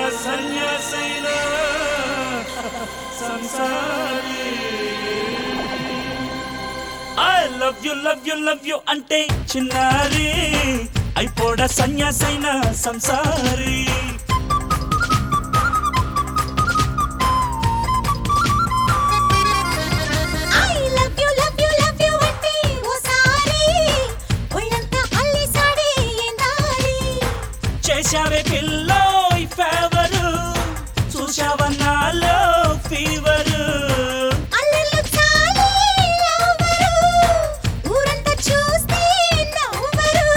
సన్యాసైన సంసారి I love you love you love you అంటే చిన్నారి అయిపోడ సన్యాసైన సంసారి I love you love you love you అంటే ఓసారి ఒళ్ళంతా అల్లేసాడే ఎందాలి చేశావే పిల్లో ఫేవరు చూశావన్నాలో ఫీవరు అల్లెలు చాలే లవ్వరు ఊరంతా చూస్తే నవ్వరు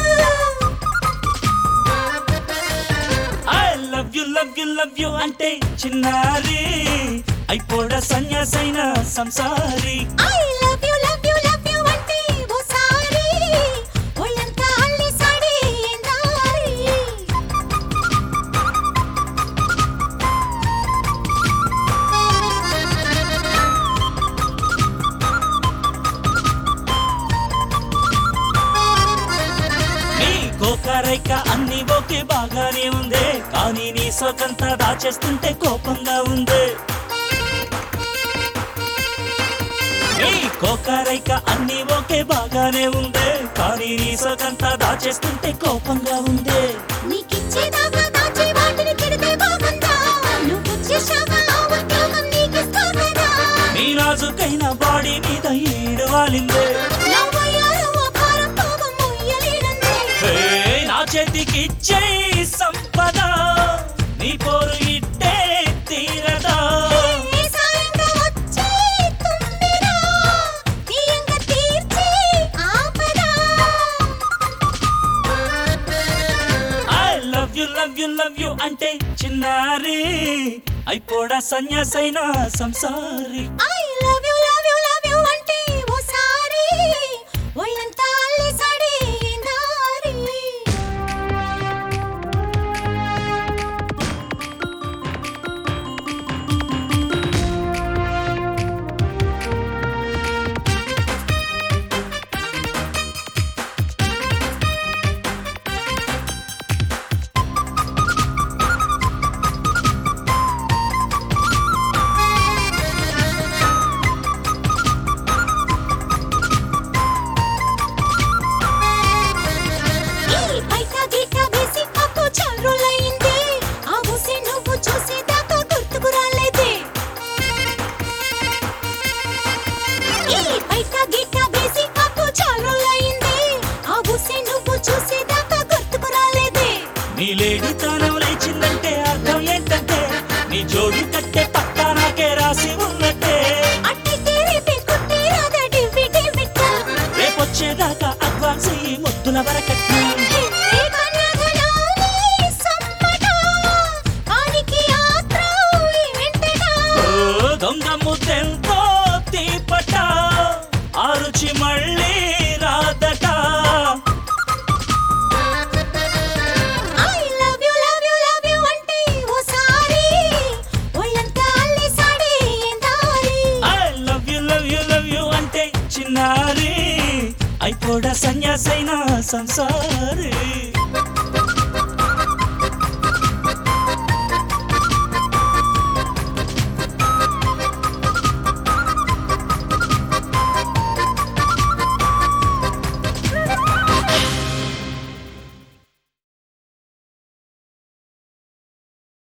I love you love you love you అంటే చిన్నారి అయిపోడ సన్యాసైన సంసారి I love you love you love you అంటే ఓసారి ఒళ్ళంతా అల్లేసాడే ఎందాలి నీ కోకరైక అన్ని ఓకే బాగానే ఉందే కానీ నీ సొకంతా దాచేస్తుంటే కోపంగా ఉంది నీ కోకరైక అన్ని ఓకే బాగానే ఉందే కానీ నీ సొకంతా దాచేస్తుంటే కోపంగా ఉంది నీకిచ్చేదాకా దాచే వాటిని తిడితే బాగుందా నువ్వు చేశాక ఆ ఉద్యోగం నీకిస్తా కదా నీ నాజుకైన బాడీ మీద ఈడు వాలిందే నవ్వయ్యారు ఆ భారం కోపం మొయ్యలేనందే హే, నా చేతికి ఇచ్చే సంపద నీ పోరు ఇట్టే తీరదా ఏ సాయంగా వచ్చే తుంబిరా తీయంగా తీర్చే ఆపదా I love you love you love you అంటే చిన్నారి అయిపోడా సన్యాసైన సంసారి I love you love you love you అంటే ఓసారి ఒళ్ళంతా అల్లేసాడే దారి ఈ బయట గీట వేసి అప్పు చల్రులైంది ఆ ఊసి నువ్వు చూసేదాకా గుర్తుకు రాలేదే ఈ బయట గీట వేసి అప్పు చల్రులైంది ఆ ఊసి నువ్వు చూసేదాకా గుర్తుకు రాలేదే నీ లేడితనం లేచిందంటే అర్థం ఏంటంటే నీ జోడు కట్టే పక్కా నాకే రాసి ఉన్నట్టే అట్టయితే రేపే కుట్టి రాదా డివ్వి డివ్విట రేపొచ్చేదాకా అడ్వాన్స్ ఈ ముద్దుల వరకట్టు ఏ కన్యాధనాలి సమ్మట కానికి ఆత్రం ఏంటటా ఓ దొంగ ముద్దెంతో తీపట ఆ రుచి మళ్ళీ రాదట I love you love you love you అంటే ఓసారి ఒళ్ళంతా అల్లేసాడే ఎందాలి I love you love you love you అంటే చిన్నారి అయిపోడా సన్యాసైన సంసారి